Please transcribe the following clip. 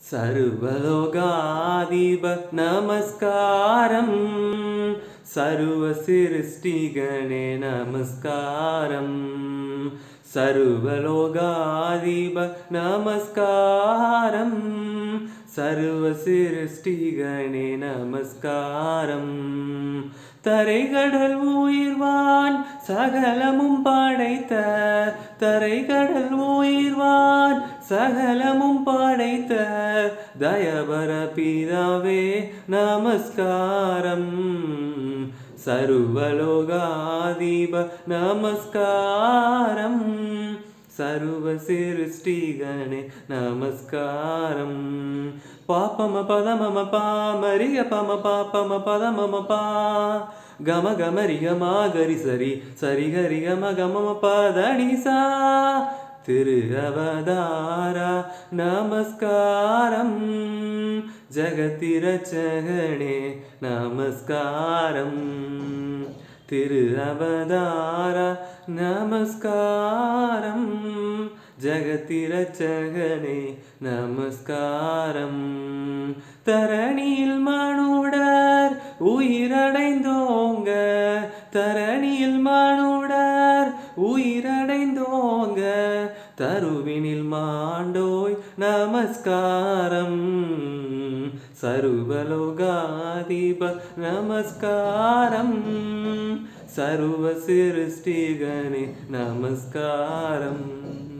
സർവലോകാധിപ നമസ്കാരം സർവസൃഷ്ടിഗണേ നമസ്കാരം സർവലോകാധിപ നമസ്കാരം സർവസൃഷ്ടിഗണേ നമസ്കാരം தரைகடல் உயிர்வான் சகலமும் படைத்த தரைகடல் உயிர்வான் சகலமும் படைத்த தயபர பிதாவே நமஸ்காரம் சர்வலோகாதீப நமஸ்காரம் சர்வ சிருஷ்டிகணே நமஸ்காரம் பாப்பம பதமம பாமரிய பம பாப்பம பதமம பா கம கமரி கமா கரி சரி சரி கரி கம கமம பதனி சா திரு அவதாரா நமஸ்காரம் ஜகத்திரச்சகனே நமஸ்காரம் திரு அவதார நமஸ்காரம் ஜகத்திரச்சகனே நமஸ்காரம் தரணியில் மனுடர் உயிரடைந்தோங்க தரணியில் மனுடர் உயிரடைந்தோங்க தருவினில் மாண்டோய் நமஸ்காரம் சர்வலோகாதிப நமஸ்காரம் சர்வ சிருஷ்டிகனே நமஸ்காரம்